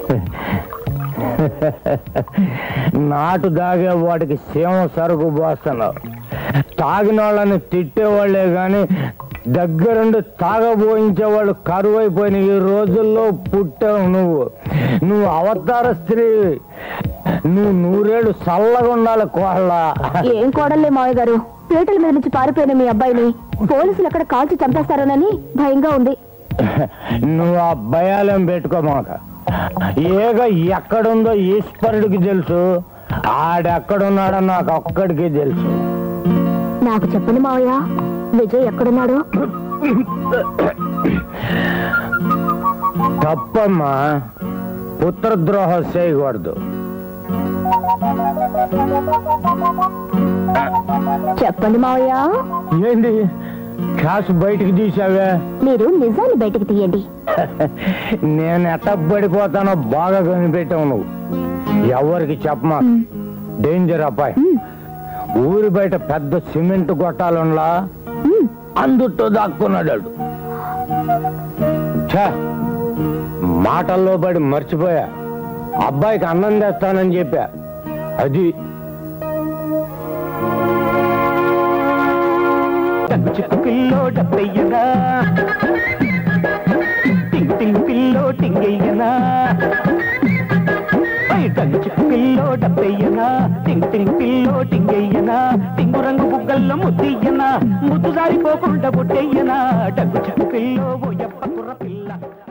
నాటు దాగే వాడికి సీమ సరుకు పోస్తున్నావు తాగిన వాళ్ళని తిట్టేవాళ్లే గాని దగ్గరుండి తాగబోయించే వాళ్ళు కరువైపోయిన ఈ రోజుల్లో పుట్టావు నువ్వు నువ్వు అవతార స్త్రీ నువ్వు నూరేళ్ళు చల్లగా ఉండాలి కోళ్ళ ఏం కోడలే మావయ్య గారు పీటల మీద నుంచి పారిపోయిన మీ అబ్బాయిని పోలీసులు అక్కడ కాల్చి చంపేస్తారోనని భయంగా ఉంది నువ్వు ఆ భయాలేం పెట్టుకోమాక ఏగ ఎక్కడుందో ఈశ్వరుడికి తెలుసు ఆడెక్కడున్నాడో నాకు ఒక్కడికి తెలుసు నాకు చెప్పండి మావయ్య విజయ్ ఎక్కడున్నాడు తప్పమ్మా పుత్రద్రోహం చేయకూడదు చెప్పండి మావయ్య ఏంటి కాసు బయటికి తీసావే మీరు నిజాన్ని బయటకు తీయండి నేను ఎట్ట పడిపోతానో బాగా కనిపెట్టావు నువ్వు ఎవరికి చెప్పమా డేంజర్ అబ్బాయి ఊరి బయట పెద్ద సిమెంట్ గొట్టాలుండా అందుట్లో దాక్కున్నాడు వాడు. ఛ, మాటల్లో పడి మర్చిపోయా అబ్బాయికి అన్నం తెస్తానని చెప్పా అది టంగు చిక్కు పిల్లో డబ్బయ్యనా టింగ్ టింగ్ పిల్లో టింగయ్యనా పై టంగు చిక్కు పిల్లో డబ్బయ్యనా టింగ్ టింగ్ పిల్లో టింగయ్యనా టింగు రంగు బుగ్గల్లో ముద్దయ్యనా ముద్దు జారిపోకుండా బొట్టయ్యనా డగ్గు చిక్కు పిల్లో ఓ యప్ప కుర్ర పిల్ల